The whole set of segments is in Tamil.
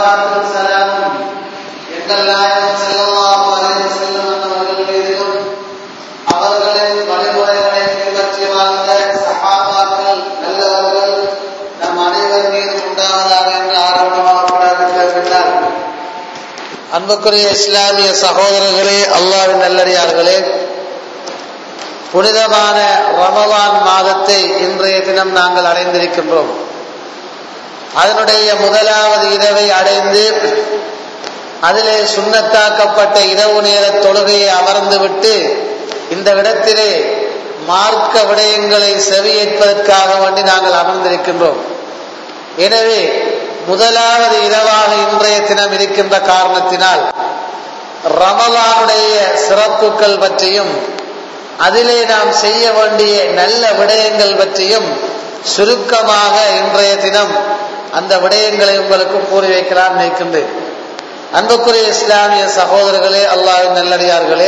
சலவாத்தும் சலாமும் எங்கள் நாயகம் ஸல்லல்லாஹு அலைஹி வஸல்லம் அவர்கள் மீதிலும் அவர்களின் வழிமுறைகளை பின்பற்றி வாழ்ந்த சஹாபாக்கள் நல்லவர்கள் நம் அனைவர் மீதும் உண்டாவதாக என்று ஆர்வமாக பிரார்த்தித்தார் அன்புக்குரிய இஸ்லாமிய சகோதரர்களே அல்லாவின் நல்லடியார்களே புனிதமான ரமலான் மாதத்தை இன்றைய தினம் நாங்கள் அடைந்திருக்கின்றோம் அதனுடைய முதலாவது இரவை அடைந்து அதிலே சுண்ணத்தாக்கப்பட்ட இரவு நேர தொழுகையை அமர்ந்துவிட்டு இந்த இடத்திலே மார்க்க விடயங்களை செவியேற்பதற்காக வேண்டி நாங்கள் அமர்ந்திருக்கின்றோம் எனவே முதலாவது இரவாக இன்றைய தினம் இருக்கின்ற காரணத்தினால் ரமலானுடைய சிறப்புகள் பற்றியும் அதிலே நாம் செய்ய வேண்டிய நல்ல விடயங்கள் பற்றியும் சுருக்கமாக இன்றைய தினம் அந்த விடயங்களை உங்களுக்கு கூறி வைக்கலாம் நினைக்கின்றேன் அன்புக்குரிய இஸ்லாமிய சகோதரர்களே அல்லாவின் நல்லடியார்களே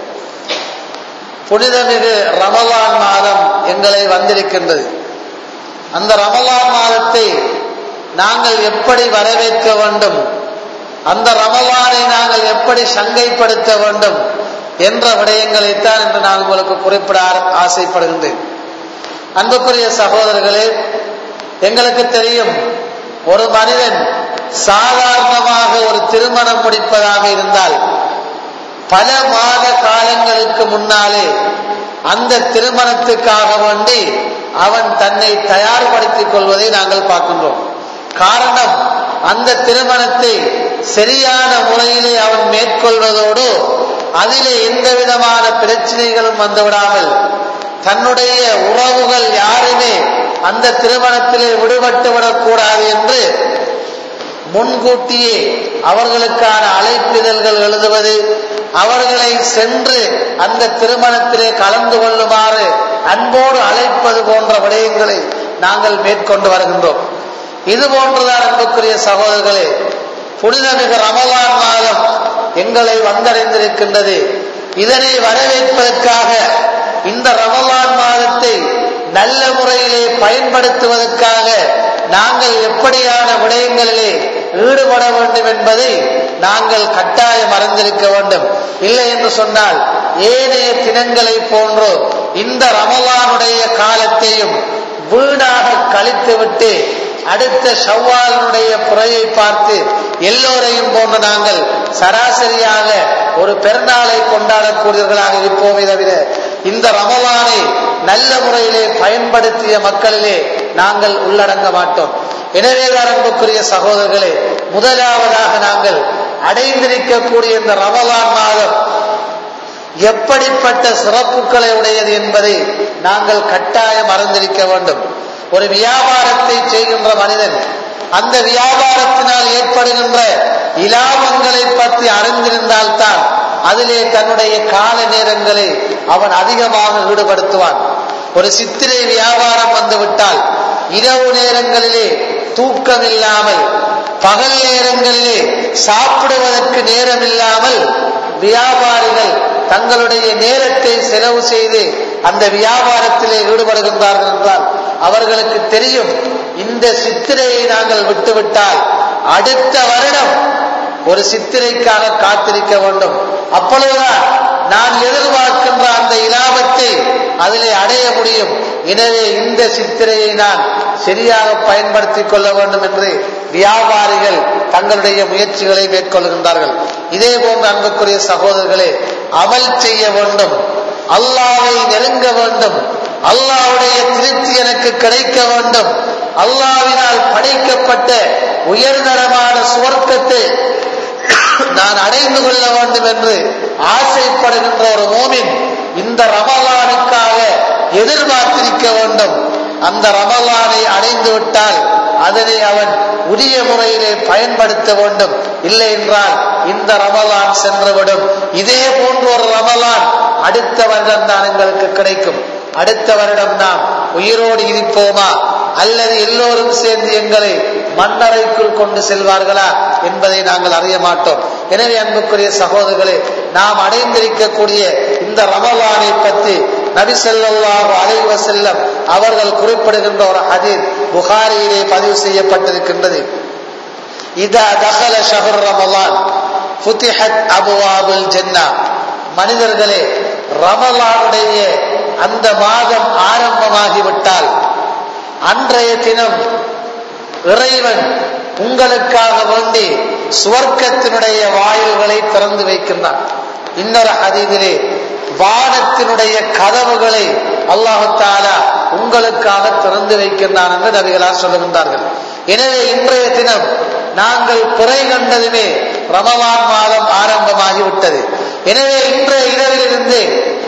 புனிதமிகு ரமலான் மாதம் எங்களை வந்திருக்கின்றது அந்த ரமலான் மாதத்தை நாங்கள் எப்படி வரவேற்க வேண்டும் அந்த ரமலானை நாங்கள் எப்படி சங்கைப்படுத்த வேண்டும் என்ற விடயங்களைத்தான் என்று நான் உங்களுக்கு குறிப்பிட ஆசைப்படுகின்றேன் அன்புக்குரிய சகோதரர்களே எங்களுக்கு தெரியும் ஒரு மனிதன் சாதாரணமாக ஒரு திருமணம் முடிப்பதாக இருந்தால் பல மாத காலங்களுக்கு முன்னாலே அந்த திருமணத்துக்காக வேண்டி அவன் தன்னை தயார்படுத்திக் கொள்வதை நாங்கள் பார்க்கின்றோம் காரணம் அந்த திருமணத்தை சரியான முறையிலே அவன் மேற்கொள்வதோடு அதிலே எந்த விதமான பிரச்சனைகளும் வந்துவிடாமல் தன்னுடைய உறவுகள் யாருமே அந்த திருமணத்திலே விடுபட்டு விடக்கூடாது என்று முன்கூட்டியே அவர்களுக்கான அழைப்பிதழ்கள் எழுதுவது அவர்களை சென்று அந்த திருமணத்திலே கலந்து கொள்ளுமாறு அன்போடு அழைப்பது போன்ற விடயங்களை நாங்கள் மேற்கொண்டு வருகின்றோம் இது போன்றுதான் அன்புக்குரிய சகோதரர்களே புனிதமிகு ரமலான் மாதம் எங்களை வந்தடைந்திருக்கின்றது இதனை வரவேற்பதற்காக இந்த ரமலான் மாதத்தை நல்ல முறையிலே பயன்படுத்துவதற்காக நாங்கள் எப்படியான விடயங்களிலே ஈடுபட வேண்டும் என்பதை நாங்கள் கட்டாயம் அறிந்திருக்க வேண்டும் இல்லை என்று சொன்னால் ஏனைய தினங்களை போன்றோ இந்த ரமலானுடைய காலத்தையும் வீணாக கழித்துவிட்டு அடுத்த ஷவ்வாலனுடைய புறையை பார்த்து எல்லோரையும் போன்று நாங்கள் சராசரியாக ஒரு பெருநாளை கொண்டாடக்கூடியவர்களாக இருப்போமே தவிர இந்த ரமலானை நல்ல முறையிலே பயன்படுத்திய மக்களிலே நாங்கள் உள்ளடங்க மாட்டோம் எனவே அன்புக்குரிய சகோதரர்களே முதலாவதாக நாங்கள் அடைந்திருக்கக்கூடிய இந்த ரமலான் மாதம் எப்படிப்பட்ட சிறப்புகளை உடையது என்பதை நாங்கள் கட்டாயம் அறிந்திருக்க வேண்டும் ஒரு வியாபாரத்தை செய்கின்ற மனிதன் அந்த வியாபாரத்தினால் ஏற்படுகின்ற இலாபங்களை பற்றி அறிந்திருந்தால்தான் அதிலே தன்னுடைய கால நேரங்களை அவன் அதிகமாக ஈடுபடுத்துவான் ஒரு சித்திரை வியாபாரம் வந்துவிட்டால் இரவு நேரங்களிலே தூக்கம் இல்லாமல் பகல் நேரங்களிலே சாப்பிடுவதற்கு நேரம் இல்லாமல் வியாபாரிகள் தங்களுடைய நேரத்தை செலவு செய்து அந்த வியாபாரத்திலே ஈடுபடுகின்றார்கள் என்றால் அவர்களுக்கு தெரியும் இந்த சித்திரையை நாங்கள் விட்டுவிட்டால் அடுத்த வருடம் ஒரு சித்திரைக்காக காத்திருக்க வேண்டும் அப்பொழுதுதான் நான் எதிர்பார்க்கின்ற அந்த இலாபத்தை அதிலே அடைய முடியும் எனவே இந்த சித்திரையை நான் சரியாக பயன்படுத்திக் கொள்ள வேண்டும் என்று வியாபாரிகள் தங்களுடைய முயற்சிகளை மேற்கொள்கின்றார்கள் இதே போன்ற அன்புக்குரிய சகோதரர்களே அமல் செய்ய வேண்டும் அல்லாவை நெருங்க வேண்டும் அல்லாவுடைய திருப்தி எனக்கு கிடைக்க வேண்டும் அல்லாவினால் படைக்கப்பட்ட உயர்தரமான சுவர்க்கத்தை நான் அடைந்து கொள்ள வேண்டும் என்று ஆசைப்படுகின்ற ஒரு மோமின் இந்த ரமலானுக்காக எதிர்பார்த்திருக்க வேண்டும் அந்த ரமலானை அடைந்து விட்டால் அதனை அவன் உரிய முறையிலே பயன்படுத்த வேண்டும் இல்லை என்றால் இந்த ரமலான் சென்றுவிடும் இதே போன்ற ஒரு ரமலான் அடுத்த வருடம் தான் எங்களுக்கு கிடைக்கும் அடுத்த வருடம் நாம் உயிரோடு இருப்போமா அல்லது எல்லோரும் சேர்ந்து எங்களை மண்ணறைக்குள் கொண்டு செல்வார்களா என்பதை நாங்கள் அறிய மாட்டோம் எனவே அன்புக்குரிய சகோதரர்களே நாம் அடைந்திருக்கக்கூடிய இந்த ரமலானை பற்றி நபி ஸல்லல்லாஹு அலைஹி வஸல்லம் அவர்கள் குறிப்பிடுகின்ற ஒரு ஹதீஸ் புகாரியிலே பதிவு செய்யப்பட்டிருக்கின்றது இதா தகல ஷஹர் ரமலான் ஃபுதிஹத் அபுவாபுல் ஜன்னா மனிதர்களே ரமலானுடைய அந்த மாதம் ஆரம்பமாகிவிட்டால் அன்றைய தினம் இறைவன் உங்களுக்காக வேண்டி சுவர்க்கத்தினுடைய வாயில்களை திறந்து வைக்கின்றான் இன்னொரு ஹதீதிலே வானத்தினுடைய கதவுகளை அல்லாஹு தாலா உங்களுக்காக திறந்து வைக்கின்றான் என்று நபிகளார் சொல்லுகின்றார்கள் எனவே இன்றைய தினம் நாங்கள் பிறை கண்டதுமே ரமலான் மாதம் ஆரம்பமாகிவிட்டது எனவே இன்றைய இரவிலிருந்து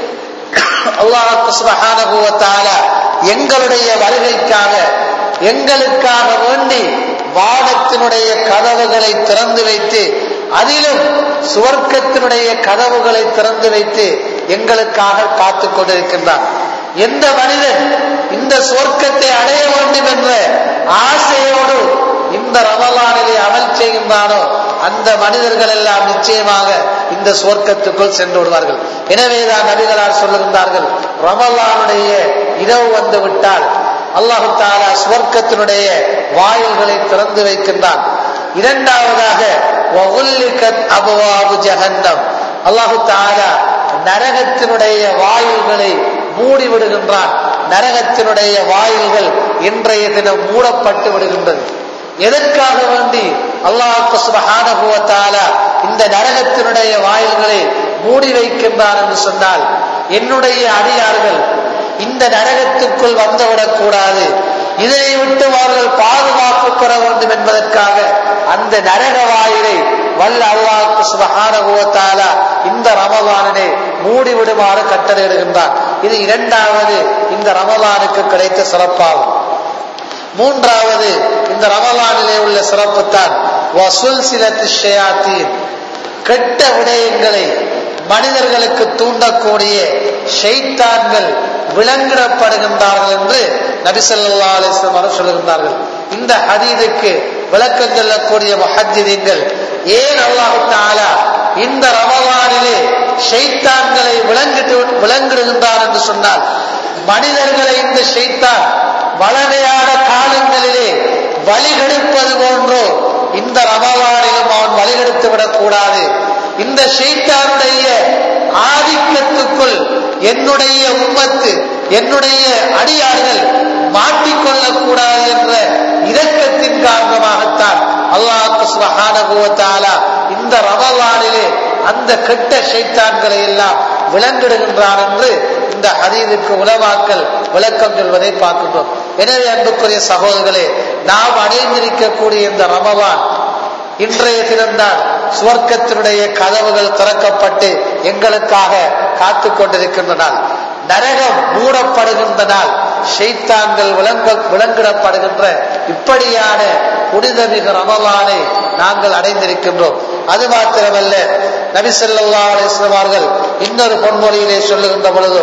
அல்லாஹு சுபஹானஹு வ தஆலா எங்களுடைய வருகைக்காக எங்களுக்காக வேண்டி வானத்தினுடைய கதவுகளை திறந்து வைத்து அதிலும் சுவர்க்கத்தினுடைய கதவுகளை திறந்து வைத்து எங்களுக்காக காத்துக் கொண்டிருக்கின்றான் எந்த மனிதன் இந்த சுவர்க்கத்தை அடைய வேண்டும் என்ற ஆசையோடு இந்த ரமலானிலே அமல் செய்கின்றானோ அந்த மனிதர்கள் எல்லாம் நிச்சயமாக இந்த சுவர்க்கத்துக்குள் சென்று விடுவார்கள் எனவேதான் நபிகளார் சொல்லுகின்றார்கள் ரமலானுடைய இரவு வந்து விட்டால் அல்லாஹு தாலா சுவர்க்கத்தினுடைய வாயில்களை திறந்து வைக்கின்றான் இரண்டாவதாக அபுவாபு ஜஹன்னம் அல்லாஹு தாலா நரகத்தினுடைய வாயில்களை மூடி விடுகின்றான் நரகத்தினுடைய வாயில்கள் இன்றைய தினம் மூடப்பட்டு விடுகின்றது எதற்காக வேண்டி அல்லாஹு சுபஹானகுவத்தால இந்த நரகத்தினுடைய வாயில்களை மூடி வைக்கின்றான் என்று சொன்னால் என்னுடைய அடியார்கள் இந்த நரகத்துக்குள் வந்துவிடக் கூடாது இதனை விட்டு அவர்கள் பாதுகாப்பு பெற வேண்டும் என்பதற்காக அந்த நரக வாயிலை வல்ல அல்லாஹு சுபஹானகுவத்தால இந்த ரமலானினை மூடிவிடுமாறு கட்டளையிடுகின்றான் இது இரண்டாவது இந்த ரமலானுக்கு கிடைத்த சிறப்பாகும் மூன்றாவது இந்த ரமலானிலே உள்ள சிறப்பு தான் வசூல் சிலத்து ஷயாத்தீன் கெட்ட விடயங்களை மனிதர்களுக்கு தூண்டக்கூடிய ஷைத்தான்கள் விலங்கிடப்படுகின்றார்கள் என்று நபிசல்லா அலிஸ்லாம் அவர் சொல்லுகின்றார்கள் இந்த ஹதீதுக்கு விளக்கம் சொல்லக்கூடிய மஹஜிதீன்கள் ஏன் அல்லாஹு தாலா இந்த ரமலானிலே ஷைத்தான்களை விளங்கிட்டு விளங்கிடுகின்றார் என்று சொன்னால் மனிதர்களை இந்த ஷைத்தான் வளமையான காலங்களிலே வழிகெடுப்பது போன்றோ இந்த ரமலானிலும் அவன் வழிகெடுத்து விடக்கூடாது இந்த ஷெய்தானுடைய ஆதிக்கத்துக்குள் என்னுடைய உம்மத்து என்னுடைய அடியார்கள் மாட்டிக்கொள்ளக் கூடாது என்ற இரக்கத்தின் காரணமாகத்தான் அல்லாஹு சுபஹானகுவத்தாலா இந்த ரமலானிலே அந்த கெட்ட ஷைத்தான்களை எல்லாம் விளங்கிடுகின்றான் என்று இந்த ஹதீதுக்கு உலவாக்கள் விளக்கம் சொல்வதை பார்க்கின்றோம் எனவே அன்புக்குரிய சகோதரர்களே நாம் அடைந்திருக்கக்கூடிய இந்த ரமவான் இன்றைய தினம்தான் சுவர்க்கத்தினுடைய கதவுகள் திறக்கப்பட்டு எங்களுக்காக காத்து கொண்டிருக்கின்ற நாள் நரகம் மூடப்படுகின்ற நாள் ஷைத்தான்கள் விளங்க விளங்கிடப்படுகின்ற இப்படியான புனிதமிகு ரமலானை நாங்கள் அடைந்திருக்கின்றோம் அது மாத்திரமல்ல நபிசல்லா அலிஸ்லமார்கள் இன்னொரு பொன்மொழியிலே சொல்லுகின்ற பொழுது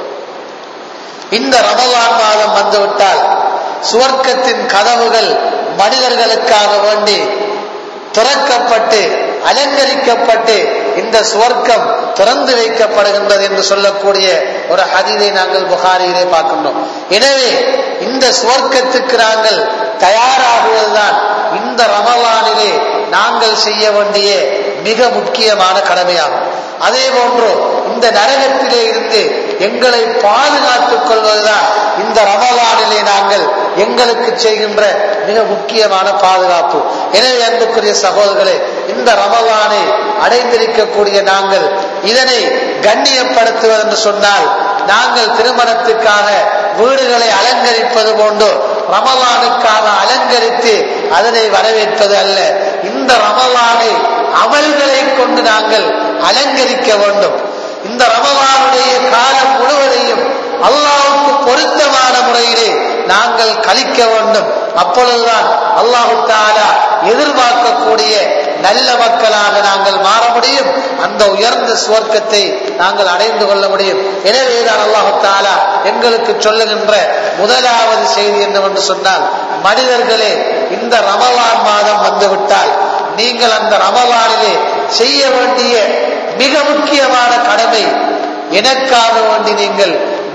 இந்த ரமலான் மாதம் வந்துவிட்டால் சுவர்க்கத்தின் கதவுகள் மனிதர்களுக்காக வேண்டி திறக்கப்பட்டு அலங்கரிக்கப்பட்டு இந்த சுவர்க்கம் திறந்து வைக்கப்படுகின்றது என்று சொல்லக்கூடிய ஒரு ஹதீதை நாங்கள் புகாரியிலே பார்க்கின்றோம் எனவே இந்த சுவர்க்கத்துக்கு நாங்கள் தயாராகுவதுதான் இந்த ரமலானிலே நாங்கள் செய்ய வேண்டிய மிக முக்கியமான கடமையாகும் அதே போன்று இந்த நரகத்திலே இருந்து எங்களை பாதுகாத்துக் கொள்வதுதான் இந்த ரமலானிலே நாங்கள் எங்களுக்கு செய்கின்ற மிக முக்கியமான பாதுகாப்பு எனவே அன்புக்குரிய சகோதரர்களே இந்த ரமலானை அடைந்திருக்கக்கூடிய நாங்கள் இதனை கண்ணியப்படுத்துவது என்று சொன்னால் நாங்கள் திருமணத்துக்காக வீடுகளை அலங்கரிப்பது போன்று ரமலானுக்காக அலங்கரித்து அதனை வரவேற்பது அல்ல இந்த ரமலானை அமல்களை கொண்டு நாங்கள் அலங்கரிக்க வேண்டும் இந்த ரமலானுடைய காலம் முழுவதையும் அல்லாவுக்கு பொருத்தமான முறையிலே நாங்கள் கழிக்க வேண்டும் அப்பொழுதுதான் அல்லாஹு தாலா எதிர்பார்க்கக்கூடிய நல்ல மக்களாக நாங்கள் மாற முடியும் அந்த உயர்ந்த சுவர்க்கத்தை நாங்கள் அடைந்து கொள்ள முடியும் எனவேதான் அல்லாஹு தாலா எங்களுக்கு சொல்லுகின்ற முதலாவது செய்தி என்னவென்று சொன்னால் மனிதர்களே இந்த ரமலான் மாதம் வந்துவிட்டால் நீங்கள் அந்த ரமலானிலே செய்ய வேண்டிய மிக முக்கியமான கடமை எனக்காக வேண்டி நீங்கள்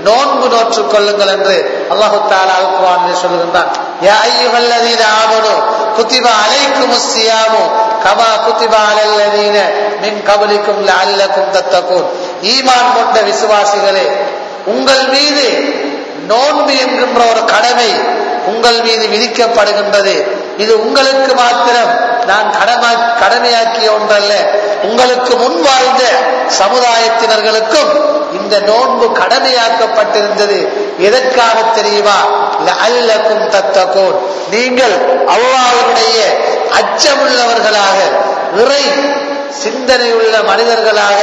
நோன்பு நோற்றுக் கொள்ளுங்கள் என்று அல்லாஹு தாலா அல் குர்ஆனிலே சொல்லுகின்றான் யா அய்யுஹல்லதீன ஆமனு குத்திப அலைக்குமுஸ் ஸியாமு கமா குத்திப அலல்லதீன மின் கபலிக்கும் லஅல்லக்கும் தத்தகூன் ஈமான் கொண்ட விசுவாசிகளே உங்கள் மீது நோன்பு என்கின்ற ஒரு கடமை உங்கள் மீது விதிக்கப்படுகின்றது இது உங்களுக்கு மாத்திரம் நான் கடமா கடமையாக்கிய ஒன்றல்ல உங்களுக்கு முன் வாழ்ந்த சமுதாயத்தினர்களுக்கும் இந்த நோன்பு கடமையாக்கப்பட்டிருந்தது எதற்காக தெரியுமா அல்லக்கும் தத்தகோன் நீங்கள் அல்லாஹ்வுடைய அச்சமுள்ளவர்களாக இறை சிந்தனையுள்ள மனிதர்களாக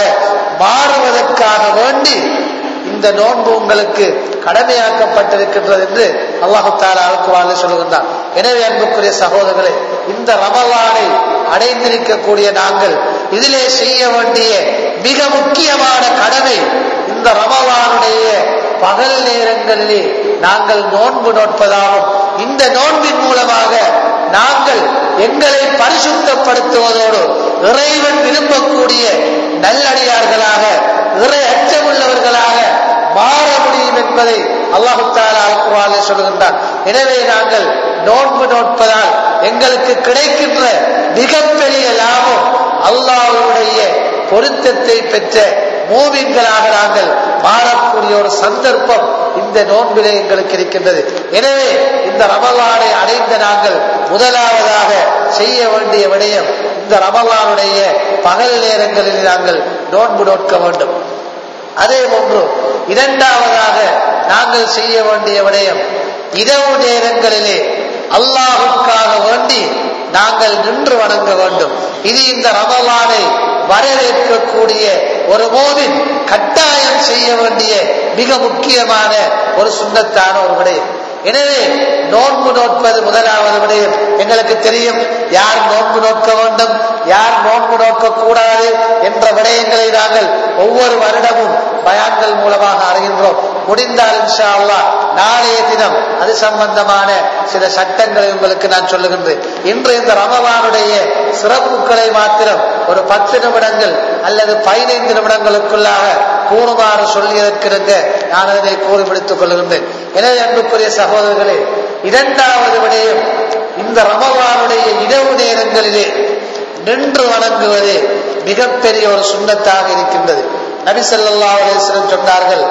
மாறுவதற்காக வேண்டி இந்த நோன்பு உங்களுக்கு கடமையாக்கப்பட்டிருக்கின்றது என்று அல்லாஹு தாலா அழுக்குவாங்க சொல்லுகின்றான் எனவே அன்புக்குரிய சகோதரர்களே இந்த ரமலானை அடைந்திருக்கக்கூடிய நாங்கள் இதிலே செய்ய வேண்டிய மிக முக்கியமான கடமை இந்த ரமலானுடைய பகல் நேரங்களிலே நாங்கள் நோன்பு நோட்பதாகும் இந்த நோன்பின் மூலமாக நாங்கள் எங்களை பரிசுத்தப்படுத்துவதோடு இறைவன் விரும்பக்கூடிய நல்லடியார்களாக இறை அச்சமுள்ளவர்களாக மாற முடியும் என்பதை அல்லாஹு தாலா அல்குராலே சொல்லுகின்றான் எனவே நாங்கள் நோன்பு நோட்பதால் எங்களுக்கு கிடைக்கின்ற மிகப்பெரிய லாபம் அல்லாஹ்வுடைய பொருத்தத்தை பெற்ற மூவின்களாக நாங்கள் மாறக்கூடிய ஒரு சந்தர்ப்பம் இந்த நோன்பிலே எங்களுக்கு இருக்கின்றது எனவே இந்த ரமலானை அடைந்த நாங்கள் முதலாவதாக செய்ய வேண்டிய விடயம் இந்த ரமலானுடைய பகல் நேரங்களில் நாங்கள் நோன்பு நோட்க வேண்டும் அதே போன்று இரண்டாவதாக நாங்கள் செய்ய வேண்டிய விடயம் இரவு நேரங்களிலே அல்லாஹுக்காக வேண்டி நாங்கள் நின்று வணங்க வேண்டும் இது இந்த ரமலானை வரவேற்கக்கூடிய ஒரு மோதின் கட்டாயம் செய்ய வேண்டிய மிக முக்கியமான ஒரு சுண்ணத்தான ஒரு விடயம் எனவே நோன்பு நோட்பது முதலாவது விடயம் எங்களுக்கு தெரியும் யார் நோன்பு நோக்க வேண்டும் யார் நோன்பு நோக்க கூடாது என்ற விடயங்களை நாங்கள் ஒவ்வொரு வருடமும் பயான்கள் மூலமாக அறிகின்றோம் முடிந்தால் இன்ஷா அல்லாஹ் நாளைய தினம் அது சம்பந்தமான சில சட்டங்களை உங்களுக்கு நான் சொல்லுகின்றேன் இன்று இந்த ரமவானுடைய சிறப்புகளை மாத்திரம் ஒரு பத்து நிமிடங்கள் அல்லது பதினைந்து நிமிடங்களுக்குள்ளாக கூறுமாறு சொல்லியிருக்கிறங்க நான் அதனை கூறி முடித்துக் கொள்கின்றேன் எனவே அன்புக்குரிய சகோதரர்களே இரண்டாவது விடயம் இந்த ரமவானுடைய இரவு நேரங்களிலே நின்று வணங்குவது மிகப்பெரிய ஒரு சுண்ணத்தாக இருக்கின்றது நபி ஸல்லல்லாஹு அலைஹி வஸல்லம் சொன்னார்கள்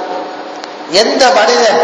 எந்த மனிதன்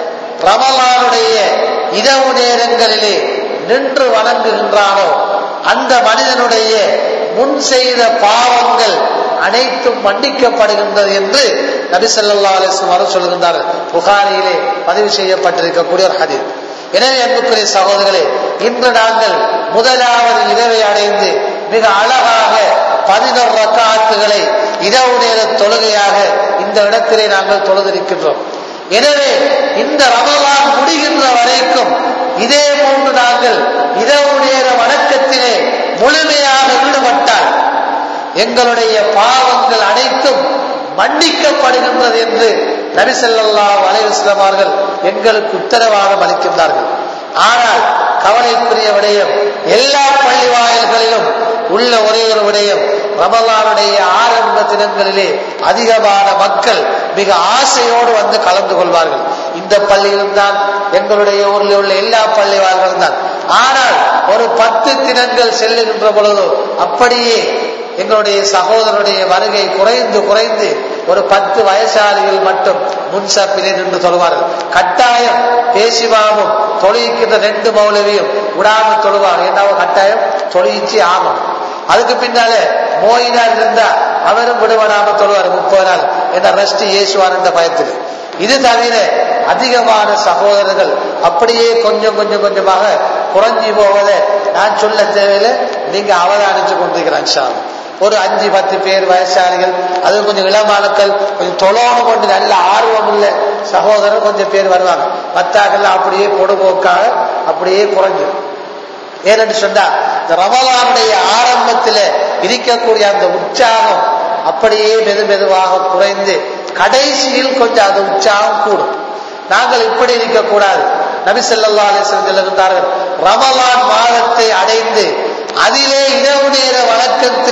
ரமலானுடைய இரவு நேரங்களிலே நின்று வணங்குகின்றானோ அந்த மனிதனுடைய முன் செய்த பாவங்கள் அனைத்தும் மன்னிக்கப்படுகின்றது என்று நபி ஸல்லல்லாஹு அலைஹி வஸல்லம் அவர்கள் சொல்கின்றார்கள் புகாரியிலே பதிவு செய்யப்பட்டிருக்கக்கூடிய ஒரு ஹதீஸ் எனவே அன்புக்குரிய சகோதரர்களே இன்று நாங்கள் முதலாவது இரவை அடைந்து மிக அழகாக பதினொரு ரக்காத்துகளை இரவு நேர தொழுகையாக இந்த இடத்திலே நாங்கள் தொழுதிருக்கின்றோம் எனவே இந்த ரமலான் முடிகின்ற வரைக்கும் இதே போன்று நாங்கள் இரவு நேர வணக்கத்திலே முழுமையாக ஈடுபட்டால் எங்களுடைய பாவங்கள் அனைத்தும் மன்னிக்கப்படுகின்றது என்று நபிசல்லா அலைவாஸ்லம் அவர்கள் எங்களுக்கு உத்தரவாதம் அளிக்கின்றார்கள் ஆனால் கவலைக்குரிய விடயம் எல்லா பள்ளி வாயில்களிலும் உள்ள ஒரே ஒரு விடயம் ரமலானுடைய ஆரம்ப தினங்களிலே அதிகமான மக்கள் மிக ஆசையோடு வந்து கலந்து கொள்வார்கள் இந்த பள்ளியிலும் தான் எங்களுடைய ஊரில் உள்ள எல்லா பள்ளி வாயில்களும் தான் ஆனால் ஒரு பத்து தினங்கள் செல்லுகின்ற பொழுது அப்படியே எங்களுடைய சகோதரனுடைய வருகை குறைந்து குறைந்து ஒரு பத்து வயசாளிகள் மட்டும் முன்சப்பிலே நின்று தொழுவார்கள் கட்டாயம் பேசிவாமும் தொழுகின்ற ரெண்டு மௌலவியும் விடாம தொழுவாங்க என்ன கட்டாயம் தொழுகிச்சு ஆகும் அதுக்கு பின்னால மோயினார் இருந்தா அவரும் விடுவனாம தொழுவார் முப்பது நாள் என்ன ரெஸ்ட் ஏசுவார் என்ற பயத்தில் இது தவிர அதிகமான சகோதரர்கள் அப்படியே கொஞ்சம் கொஞ்சம் கொஞ்சமாக குறைஞ்சி போவதை நான் சொல்ல தேவையில்லை நீங்க அவதானிச்சு கொண்டிருக்கிறான் ஒரு அஞ்சு பத்து பேர் வயசாளிகள் அது கொஞ்சம் இளமானுக்கள் கொஞ்சம் தொழோடு கொண்டு நல்ல ஆர்வம் உள்ள சகோதரர் கொஞ்சம் பேர் வருவாங்க மத்தாக்கள் அப்படியே பொடுபோக்காக அப்படியே குறைஞ்சிடும் ஏனென்று சொன்னா இந்த ரமலானுடைய ஆரம்பத்தில் இருக்கக்கூடிய அந்த உற்சாகம் அப்படியே மெது மெதுவாக குறைந்து கடைசியில் கொஞ்சம் அந்த உற்சாகம் கூடும் நாங்கள் இப்படி இருக்கக்கூடாது நபி சொல்லா அலிஸ்லம் சொல்லுகின்றார்கள் ரமலான் மாதத்தை அடைந்து அதிலே இரவு நேர வழக்கத்திலே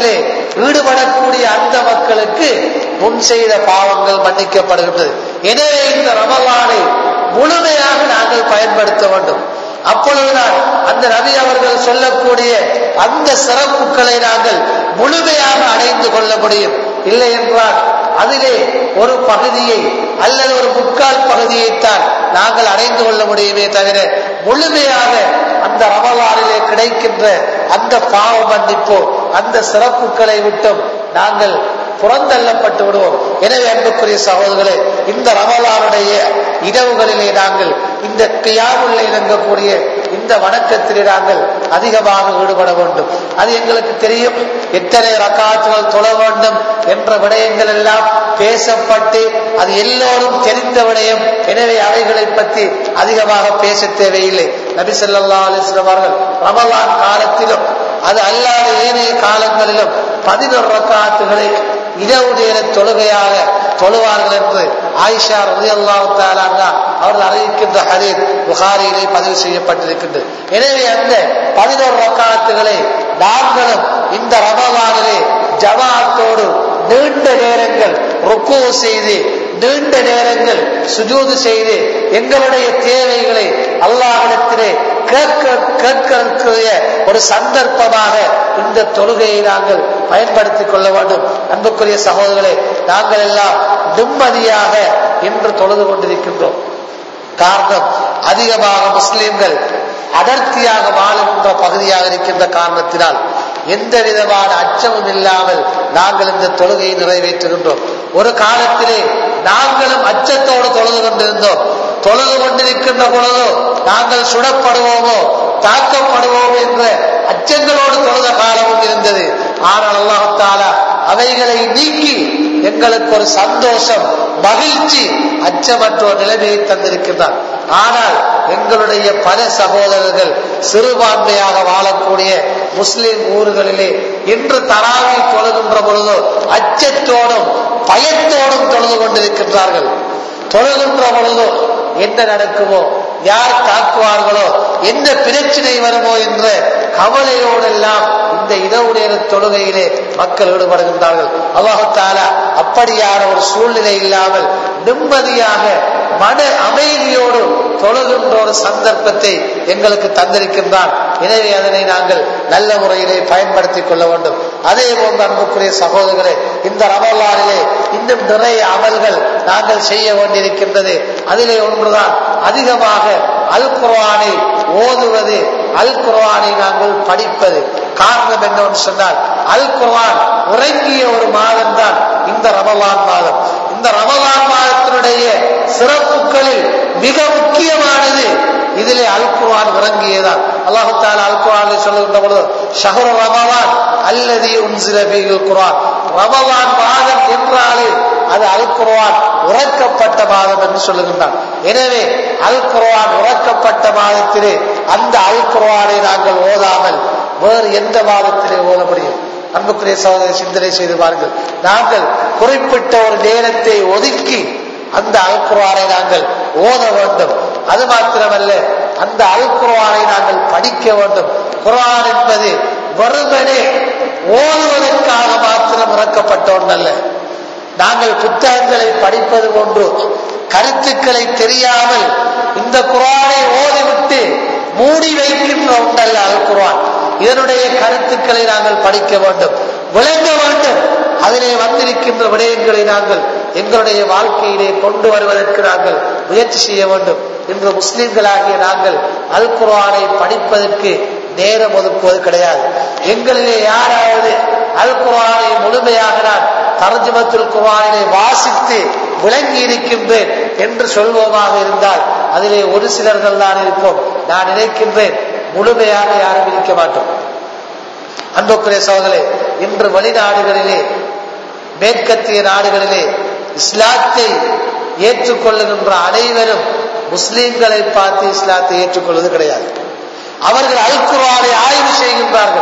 ஈடுபடக்கூடிய அந்த மக்களுக்கு முன் செய்த பாவங்கள் மன்னிக்கப்படுகின்றது எனவே இந்த ரமலானை முழுமையாக நாங்கள் பயன்படுத்த வேண்டும் அப்பொழுதுதான் அந்த நபி அவர்கள் சொல்லக்கூடிய அந்த சிறப்புகளை நாங்கள் முழுமையாக அடைந்து கொள்ள முடியும் இல்லை என்றால் அதிலே ஒரு பகுதியை அல்லது ஒரு முக்கால் பகுதியைத்தான் நாங்கள் அடைந்து கொள்ள முடியுமே தவிர முழுமையாக அந்த ரமலானிலே கிடைக்கின்ற அந்த பாவ மன்னிப்போ அந்த சிறப்புகளை விட்டும் நாங்கள் புறந்தள்ளப்பட்டு விடுவோம் எனவே அன்புக்குரிய சகோதரர்களே இந்த ரமலானுடைய இரவுகளிலே நாங்கள் இந்த கியாவுள்ள இணங்கக்கூடிய இந்த வணக்கத்திலே நாங்கள் அதிகமாக ஈடுபட வேண்டும் அது எங்களுக்கு தெரியும் எத்தனை ரக்காத்துகள் தொழ வேண்டும் என்ற விடயங்கள் எல்லாம் பேசப்பட்டு அது எல்லோரும் தெரிந்த விடயம் எனவே அவைகளை பற்றி அதிகமாக பேச தேவையில்லை நபி ஸல்லல்லாஹு அலைஹி வஸல்லம் அவர்கள் ரமலான் காலத்திலும் அது அல்லாத ஏனைய காலங்களிலும் பதினொரு ரக்காத்துகளை இரவு நேர தொழுகையாக தொழுவார்கள் என்று ஆயிஷா ரலியல்லாஹு தஆலா அன்ஹா அவர்கள் அறிவிக்கின்ற ஹதீஸ் புகாரியிலே பதிவு செய்யப்பட்டிருக்கின்றது எனவே அந்த பதினோரு ரக்காத்துகளை நாங்களும் இந்த ரமலானிலே ஜமாத்தோடு நீண்ட நேரங்கள் ருக்கு செய்து நீண்ட நேரங்கள் சுஜூது செய்து எங்களுடைய தேவைகளை அல்லாஹிடத்திலே கேட்க கேட்கக்கூடிய ஒரு சந்தர்ப்பமாக இந்த தொழுகையை நாங்கள் பயன்படுத்திக் கொள்ள வேண்டும் அன்புக்குரிய சகோதரர்களே நாங்கள் எல்லாம் நிம்மதியாக இன்று தொழுது கொண்டிருக்கின்றோம் காரணம் அதிகமாக முஸ்லிம்கள் அடர்த்தியாக வாழுகின்ற பகுதியாக இருக்கின்ற காரணத்தினால் எந்த விதமான அச்சமும் இல்லாமல் நாங்கள் இந்த தொழுகையை நிறைவேற்றுகின்றோம் ஒரு காலத்திலே நாங்களும் அச்சத்தோடு தொழுது கொண்டிருந்தோம் தொழுது கொண்டிருக்கின்ற பொழுதோ நாங்கள் சுடப்படுவோமோ தாக்கப்படுவோம் என்ற அச்சங்களோடு தொழுத காலமும் இருந்தது ஆனால் அல்லாஹாலா அவைகளை நீக்கி எங்களுக்கு ஒரு சந்தோஷம் மகிழ்ச்சி அச்சமற்ற ஒரு நிலைமையை தந்திருக்கின்றார் ஆனால் எங்களுடைய பல சகோதரர்கள் சிறுபான்மையாக வாழக்கூடிய முஸ்லிம் ஊர்களிலே இன்று தராவி தொழுகின்ற பொழுதோ அச்சத்தோடும் பயத்தோடும் தொழுது கொண்டிருக்கின்றார்கள் தொழுகின்ற பொழுதோ என்ன நடக்குமோ யார் தாக்குவார்களோ என்ன பிரச்சனை வருமோ என்ற கவலையோடெல்லாம் இந்த இரவு நேர தொழுகையிலே மக்கள் ஈடுபடுகின்றார்கள் அல்லாஹாலா அப்படியான ஒரு சூழ்நிலை இல்லாமல் நிம்மதியாக மன அமைதியோடு தொழுகின்ற ஒரு சந்தர்ப்பத்தை எங்களுக்கு தந்திருக்கின்றான் எனவே அதனை நாங்கள் நல்ல முறையிலே பயன்படுத்திக் கொள்ள வேண்டும் அதே போன்று அன்புக்குரிய சகோதரர்களே இந்த ரமலானிலே இன்னும் நிறைய அமல்கள் நாங்கள் செய்ய வேண்டியிருக்கின்றது அதிலே ஒன்றுதான் அதிகமாக அல் குர்ஆனை ஓதுவது அல் குர்ஆனை நாங்கள் படிப்பது காரணம் என்னவென்று சொன்னால் அல் குர்ஆன் இறங்கிய ஒரு மாதம் தான் இந்த ரமலான் மாதம் இந்த ரமலான் மாதத்தினுடைய சிறப்புகளில் மிக முக்கியமானது இதிலே அல் குர்ஆன் இறங்கியதான் அல்லாஹு தாலா அல் குர்ஆனில் சொல்லுகின்ற பொழுது ஷஹரு ரமலான் அல்லது உன்சில ஃபீஹில் குர்ஆன் ரமலான் மாதம் என்றாலே அது அல் குர்ஆன் உறக்கப்பட்ட மாதம் என்று சொல்லுகின்றான் எனவே அல் குர்ஆன் உறக்கப்பட்ட மாதத்திலே அந்த அல் குர்ஆனை நாங்கள் ஓதாமல் வேறு எந்த மாதத்திலே ஓத முடியும் அன்புக்குரிய சகோதரி சிந்தனை செய்து பாருங்கள் நாங்கள் குறிப்பிட்ட ஒரு நேரத்தை ஒதுக்கி அந்த அல் குர்ஆனை நாங்கள் ஓத வேண்டும் அது மாத்திரமல்ல அந்த அல் குர்ஆனை நாங்கள் படிக்க வேண்டும் குர்ஆன் என்பது வெறுமனே ஓதுவதற்காக மாத்திரம் இறக்கப்பட்ட ஒன்றல்ல நாங்கள் புத்தகங்களை படிப்பது போன்று கருத்துக்களை தெரியாமல் இந்த குரானை ஓதிவிட்டு மூடி வைக்கின்ற ஒன்றல்ல அல் குரான் இதனுடைய கருத்துக்களை நாங்கள் படிக்க வேண்டும் விளங்க வேண்டும் அதிலே வந்திருக்கின்ற விடயங்களை நாங்கள் எங்களுடைய வாழ்க்கையிலே கொண்டு வருவதற்கு நாங்கள் முயற்சி செய்ய வேண்டும் இன்று முஸ்லிம்களாகிய நாங்கள் அல் குர்ஆனை படிப்பதற்கு நேரம் ஒதுக்குவது கிடையாது எங்களிலே யாராவது அல் குர்ஆனை முழுமையாக நான் தர்ஜுமத்துல் குர்ஆனினை வாசித்து விளங்கி இருக்கின்றேன் என்று சொல்வோமாக இருந்தால் அதிலே ஒரு சிலர்கள் தான் இருப்போம் நான் நினைக்கின்றேன் முழுமையாக யாரும் இருக்க மாட்டோம் அன்புக்குரிய சோதனை இன்று வெளிநாடுகளிலே மேற்கத்திய நாடுகளிலே இஸ்லாத்தை ஏற்றுக்கொள்ளுகின்ற அனைவரும் முஸ்லிம்களை பார்த்து இஸ்லாத்தை ஏற்றுக்கொள்வது கிடையாது அவர்கள் அல் குர்ஆனை ஆய்வு செய்கின்றார்கள்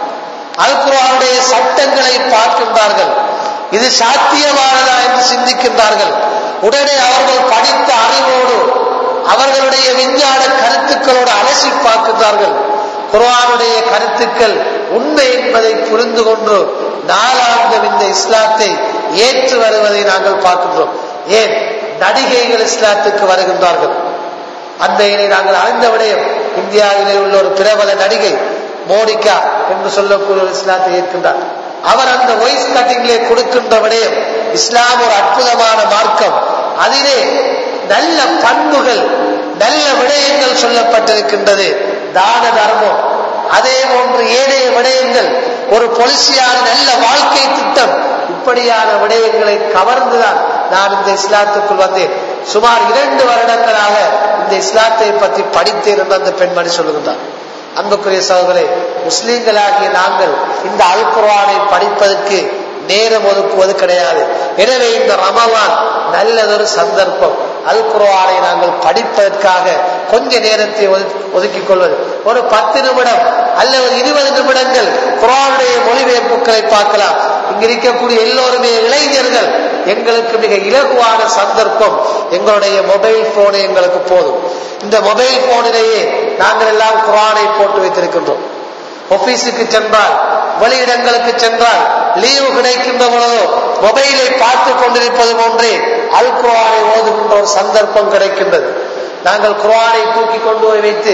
அல் குர்ஆனுடைய சட்டங்களை பார்க்கின்றார்கள் இது சாத்தியமானதா என்று சிந்திக்கின்றார்கள் உடனே அவர்கள் படித்த அறிவோடு அவர்களுடைய விஞ்ஞான கருத்துக்களோடு அலசி பார்க்கின்றார்கள் குர்ஆனுடைய கருத்துக்கள் உண்மை என்பதை புரிந்து கொண்டு நாளாந்தம் இந்த இஸ்லாத்தை ஏற்று வருவதை நாங்கள் பார்க்கின்றோம் ஏன் நடிகைகள் இஸ்லாத்துக்கு வருகின்றார்கள் அன்றையினை நாங்கள் அறிந்த விடயம் இந்தியாவிலே உள்ள ஒரு பிரபல நடிகை மோனிகா என்று சொல்லக்கூடிய ஒரு இஸ்லாத்தை ஏற்கின்றார் அவர் அந்த வாய்ஸ் கட்டிங்கிலே கொடுக்கின்ற விடயம் இஸ்லாம் ஒரு அற்புதமான மார்க்கம் அதிலே நல்ல பண்புகள் நல்ல விடயங்கள் சொல்லப்பட்டிருக்கின்றது தான தர்மம் அதே போன்று ஏனைய விடயங்கள் ஒரு பொலிசியான நல்ல வாழ்க்கை திட்டம் இப்படியான விடயங்களை கவர்ந்துதான் நான் இந்த இஸ்லாத்துக்குள் வந்தேன் சுமார் இரண்டு வருடங்களாக இந்த இஸ்லாத்தை பற்றி படித்தேன் என்று அந்த பெண்மணி சொல்லுகின்றார் அன்புக்குரிய சகோதரே முஸ்லீம்களாகிய நாங்கள் இந்த அல் குர்ஆனை படிப்பதற்கு நேரம் ஒதுக்குவது கிடையாது எனவே இந்த ரமலான் நல்லதொரு சந்தர்ப்பம் அல் குர்ஆனை நாங்கள் படிப்பதற்காக கொஞ்ச நேரத்தை ஒதுக்கி- ஒதுக்கிக் கொள்வது ஒரு பத்து நிமிடம் அல்ல ஒரு இருபது நிமிடங்கள் குர்ஆனுடைய மொழிபெயர்ப்புகளை பார்க்கலாம் இங்க இருக்கக்கூடிய எல்லோருமே இளைஞர்கள் எங்களுக்கு மிக இலகுவான சந்தர்ப்பம் எங்களுடைய மொபைல் போனே எங்களுக்கு போதும் இந்த மொபைல் போனிலேயே நாங்கள் எல்லாம் குர்ஆனை போட்டு வைத்திருக்கின்றோம் ஆபீஸுக்கு சென்றால் வெளியிடங்களுக்கு சென்றால் லீவு கிடைக்கின்ற பொழுதோ மொபைலை பார்த்து கொண்டிருப்பது போன்றே அல் குர்ஆனை ஓதுகின்ற ஒரு சந்தர்ப்பம் கிடைக்கின்றது நாங்கள் குர்ஆனை தூக்கி கொண்டு போய் வைத்து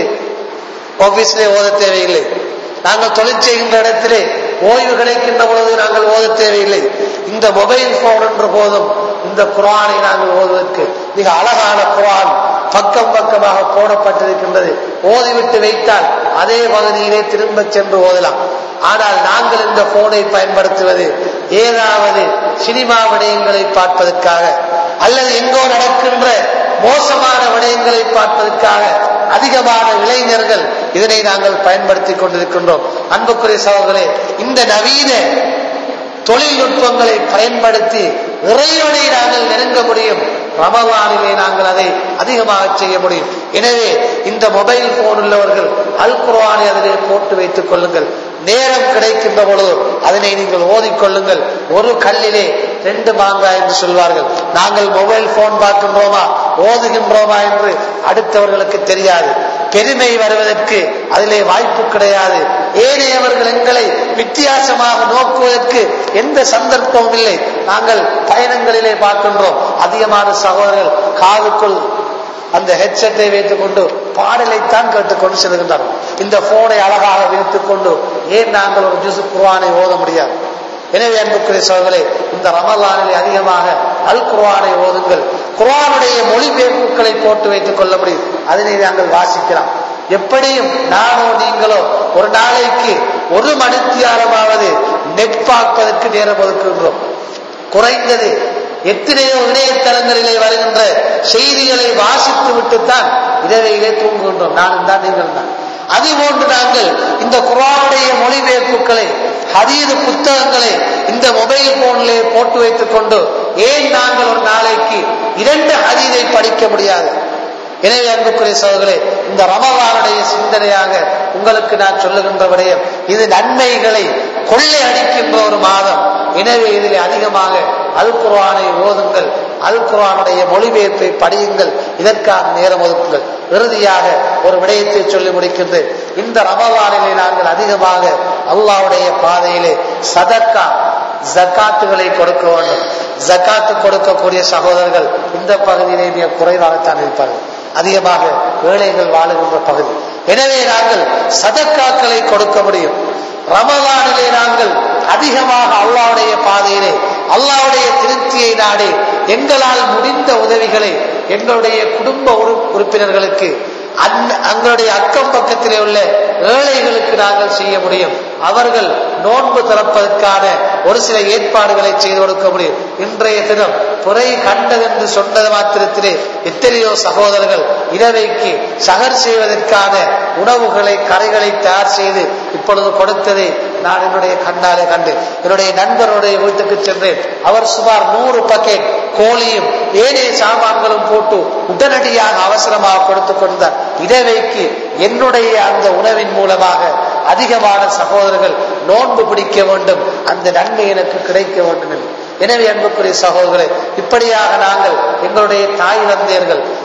ஆபீஸிலே ஓத தேவையில்லை நாங்கள் தொழில் செய்கின்ற இடத்திலே ஓய்வு கிடைக்கின்ற பொழுது நாங்கள் ஓத தேவையில்லை இந்த மொபைல் போன் என்ற போதும் இந்த குர்ஆனை நாங்கள் ஓதுவதற்கு மிக அழகான குர்ஆன் பக்கம் பக்கமாக போடப்பட்டிருக்கின்றது ஓதிவிட்டு வைத்தால் அதே பகுதியிலே திரும்ப சென்று ஓதலாம் ஆனால் நாங்கள் இந்த போனை பயன்படுத்துவது ஏதாவது சினிமா விடயங்களை பார்ப்பதற்காக அல்லது எங்கோ நடக்கின்ற மோசமான விடயங்களை பார்ப்பதற்காக அதிகமான இளைஞர்கள் இதனை நாங்கள் பயன்படுத்திக் கொண்டிருக்கின்றோம் அன்புக்குரிய சகோதரே இந்த நவீன தொழில்நுட்பங்களை பயன்படுத்தி இறைவனை நாங்கள் நெருங்க முடியும் ரமலானிலே நாங்கள் அதை அதிகமாக செய்ய முடியும் எனவே இந்த மொபைல் போன் உள்ளவர்கள் அல் குர்ஆனை அதிலே போட்டு வைத்துக் கொள்ளுங்கள் நேரம் கிடைக்கின்ற பொழுது அதனை நீங்கள் ஓதிக்கொள்ளுங்கள் ஒரு கல்லிலே ரெண்டு மாங்காய் என்று சொல்வார்கள் நாங்கள் மொபைல் போன் பார்க்கின்றோமா ஓதுகின்றோமா என்று அடுத்தவர்களுக்கு தெரியாது பெருமை வருவதற்கு அதிலே வாய்ப்பு கிடையாது ஏனையவர்கள் எங்களை வித்தியாசமாக நோக்குவதற்கு எந்த சந்தர்ப்பமும் இல்லை நாங்கள் பயணங்களிலே பார்க்கின்றோம் அதிகமான சகோதரர்கள் காதுக்குள் அந்த ஹெட்செட்டை வைத்துக் கொண்டு பாடலைத்தான் கேட்டுக்கொண்டு செல்கின்றார்கள் இந்த போனை அழகாக வைத்துக் கொண்டு ஏன் நாங்கள் ஒரு ஜுசு குர்ஆனை ஓத முடியாது எனவே அன்புக்குரிய சோதரே இந்த ரமலானிலே அதிகமாக அல் குர்ஆனை ஓதுங்கள் குர்ஆனுடைய மொழிபெயர்ப்புகளை போட்டு வைத்துக் கொள்ள முடியும் அதனை நாங்கள் வாசிக்கலாம் எப்படியும் நானோ நீங்களோ ஒரு நாளைக்கு ஒரு மணித்தியாலமாவது நெட் பார்ப்பதற்கு நேரம் ஒதுக்குகின்றோம் குறைந்தது எத்தனையோ இணையதளங்களிலே வருகின்ற செய்திகளை வாசித்து விட்டுத்தான் இரவையிலே தூங்குகின்றோம் நானும் தான் நீங்கள் தான் அதுபோன்று நாங்கள் இந்த குரானுடைய மொழிபெயர்ப்புகளை ஹதீது புத்தகங்களை இந்த மொபைல் போனிலே போட்டு வைத்துக் கொண்டு ஏன் நாங்கள் ஒரு நாளைக்கு இரண்டு ஹதீதை படிக்க முடியாது எனவே அன்புக்குரிய சோதர்களே இந்த ரமவானுடைய சிந்தனையாக உங்களுக்கு நான் சொல்லுகின்ற விடயம் இது நன்மைகளை கொள்ளை அடிக்கின்ற ஒரு மாதம் எனவே இதில் அதிகமாக அல் குர்ஆனை ஓதுங்கள் அல் குர்ஆனுடைய மொழிபெயர்ப்பை படியுங்கள் இதற்காக நேரம் ஒதுக்குங்கள் இறுதியாக ஒரு விடயத்தை சொல்லி முடிக்கின்றேன் இந்த ரமவானிலே நாங்கள் அதிகமாக அல்லாஹ்வுடைய பாதையிலே சதக்கா ஜக்காத்துகளை கொடுக்க வேண்டும் ஜக்காத்து கொடுக்கக்கூடிய சகோதரர்கள் இந்த பகுதியிலே மிக குறைவாகத்தான் இருப்பார்கள் அதிகமாக ஏழைகள் வாழுகின்ற பகுதி எனவே நாங்கள் சதக்காக்களை கொடுக்க முடியும் ரமலானிலே நாங்கள் அதிகமாக அல்லாவுடைய பாதையிலே அல்லாவுடைய திருப்தியை நாடி எங்களால் முடிந்த உதவிகளை எங்களுடைய குடும்ப உறு- உறுப்பினர்களுக்கு அந்- எங்களுடைய அக்கம் பக்கத்திலே உள்ள ஏழைகளுக்கு நாங்கள் செய்ய முடியும் அவர்கள் நோன்பு திறப்பதற்கான ஒரு சில ஏற்பாடுகளை செய்து கொடுக்க முடியும் இன்றைய தினம் புரை கண்டதென்று சொன்னது மாத்திரத்திலே எத்தனையோ சகோதரர்கள் இரவைக்கு சகர் செய்வதற்கான உணவுகளை கரைகளை தயார் செய்து இப்பொழுது கொடுத்ததை நான் என்னுடைய கண்ணாலே கண்டு என்னுடைய நண்பருடைய வீட்டுக்கு சென்றேன் அவர் சுமார் நூறு பக்கெட் கோழியும் ஏனைய சாமான்களும் போட்டு உடனடியாக அவசரமாக கொடுத்து கொண்டார் இரவைக்கு என்னுடைய அந்த உணவின் மூலமாக அதிகமான சகோதரர்கள் நோன்பு பிடிக்க வேண்டும் அந்த நன்மை எனக்கு கிடைக்க வேண்டும் என்று எனவே அன்புக்குரிய சகோதரர்களே இப்படியாக நாங்கள் எங்களுடைய தாய் தந்தையர்கள்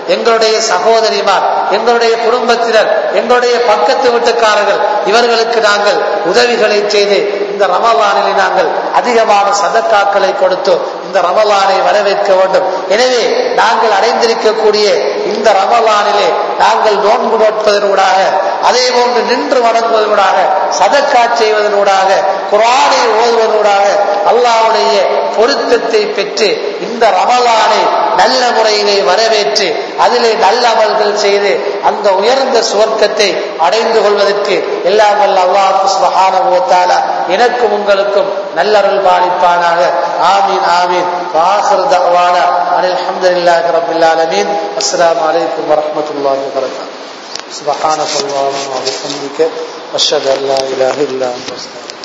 எங்களுடைய சகோதரிமார் எங்களுடைய குடும்பத்தினர் எங்களுடைய பக்கத்து வீட்டுக்காரர்கள் இவர்களுக்கு நாங்கள் உதவிகளை செய்து இந்த ரமலானிலே நாங்கள் அதிகமான சதக்காக்களை கொடுத்து இந்த ரமலானை வரவேற்க வேண்டும் எனவே நாங்கள் அடைந்திருக்கக்கூடிய இந்த ரமலானிலே நாங்கள் நோன்பு நோட்பதனூடாக அதே போன்று நின்று வணங்குவதனூடாக சதக்கா செய்வதனூடாக குரானை ஓதுவதனூடாக அல்லாவுடைய பொருத்தத்தை பெற்று இந்த ரமலானை நல்ல முறையிலே வரவேற்று அதிலே நல்ல அமல்கள் செய்து அந்த உயர்ந்த சுவர்க்கத்தை அடைந்து கொள்வதற்கு எல்லாம் வல்ல அல்லாஹு சுபஹானஹு தஆலா எனக்கும் உங்களுக்கும் நல்லருள் பாலிப்பானாக ஆமீன் ஆமீன் வாஹிர் தஅவானா அனில் ஹம்துலில்லாஹி ரப்பில் ஆலமீன் அஸ்ஸலாமு அலைக்கும் வரஹ்மத்துல்லாஹி வபரகாத்துஹு سبحانك اللهم وبحمدك أشهد أن لا إله إلا أنت أستغفرك